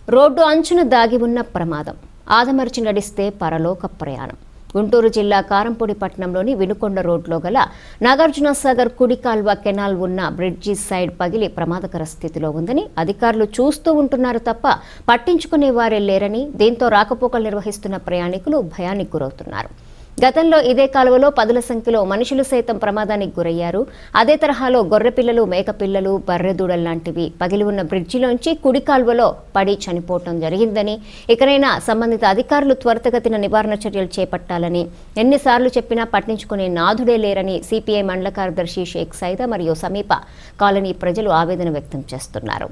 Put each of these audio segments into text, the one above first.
road అంచున దాగి ఉన్న ప్రమాదం ఆదమర్చి నడిస్తే పరలోక ప్రయాణం గుంటూరు జిల్లా కారంపూడి పట్టణంలోని వినుకొండ రోడ్లో గల నాగార్జున సాగర్ కుడి కాల్వ కెనాల్ ఉన్న బ్రిడ్జి సైడ్ పగిలి ప్రమాదకర స్థితిలో ఉందని అధికారులు చూస్తూ ఉంటున్నారు తప్ప పట్టించుకునే వారే లేరని దీంతో రాకపోకలు నిర్వహిస్తున్న ప్రయాణికులు భయానికి గురవుతున్నారు గతంలో ఇదే కాలువలో పదుల సంఖ్యలో మనుషులు సైతం ప్రమాదానికి గురయ్యారు అదే తరహాలో గొర్రెపిల్లలు మేకపిల్లలు బర్రెదూడలు లాంటివి పగిలి ఉన్న బ్రిడ్జిలోంచి కుడి కాల్వలో పడి చనిపోవటం జరిగిందని ఇకనైనా సంబంధిత అధికారులు త్వరితగతిన నివారణ చర్యలు చేపట్టాలని ఎన్నిసార్లు చెప్పినా పట్టించుకునే నాథుడే లేరని సిపిఐ మండల కార్యదర్శి షేక్ సైదా మరియు సమీప కాలనీ ప్రజలు ఆవేదన వ్యక్తం చేస్తున్నారు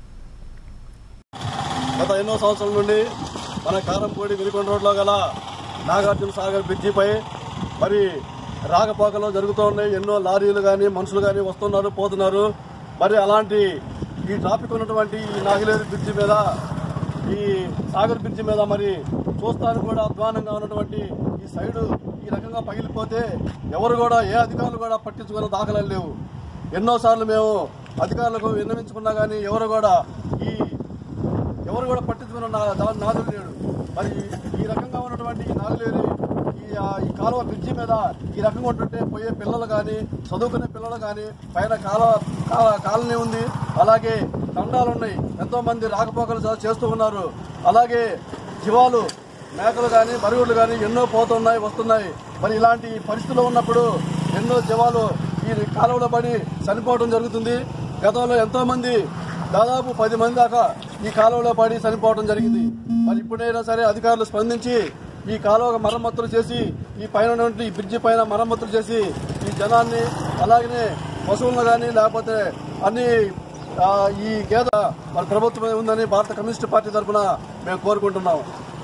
గత ఎన్నో సంవత్సరాల నుండి మన కారంపూడి వినుకొండ రోడ్లో గల నాగార్జున సాగర్ బ్రిడ్జిపై మరి రాకపోకలు జరుగుతూ ఉన్నాయి ఎన్నో లారీలు కానీ మనుషులు కానీ వస్తున్నారు పోతున్నారు మరి అలాంటి ఈ ట్రాఫిక్ ఉన్నటువంటి ఈ నాగిలేరు బ్రిడ్జి మీద ఈ సాగర్ బ్రిడ్జి మీద మరి చూస్తానికి కూడా అధ్వానంగా ఉన్నటువంటి ఈ సైడు ఈ రకంగా పగిలిపోతే ఎవరు కూడా ఏ అధికారులు కూడా పట్టించుకునే దాఖలాలు లేవు ఎన్నోసార్లు మేము అధికారులకు విన్నవించుకున్నా కానీ ఎవరు కూడా ఈ ఎవరు కూడా పట్టించుకున్న నా- దా- నాదుడు లేడు మరి ఈ రకంగా ఉన్నటువంటి ఈ నాగులేరు ఈ ఆ, ఈ కాలువ బ్రిడ్జి మీద ఈ రకంగా ఉంటుంటే పోయే పిల్లలు కానీ చదువుకునే పిల్లలు కానీ పైన కాలువ కా- కాలనీ ఉంది అలాగే దండాలు ఉన్నాయి ఎంతో మంది రాకపోకలు చే- చేస్తూ ఉన్నారు అలాగే జీవాలు మేకలు కానీ బరుగుళ్ళు కానీ ఎన్నో పోతున్నాయి వస్తున్నాయి మరి ఇలాంటి పరిస్థితుల్లో ఉన్నప్పుడు ఎన్నో జీవాలు ఈ కాలువలో పడి చనిపోవడం జరుగుతుంది గతంలో ఎంతో మంది దాదాపు పది మంది దాకా ఈ కాలువలో పడి చనిపోవడం జరిగింది మరి ఇప్పుడైనా సరే అధికారులు స్పందించి ఈ కాలువ మరమ్మతులు చేసి ఈ పైన ఉన్నటువంటి ఈ బ్రిడ్జి పైన మరమ్మతులు చేసి ఈ జనాన్ని అలాగనే పశువులను కానీ లేకపోతే అన్ని ఆ, ఈ గేద మన ప్రభుత్వమే ఉందని భారత కమ్యూనిస్ట్ పార్టీ తరఫున మేము కోరుకుంటున్నాం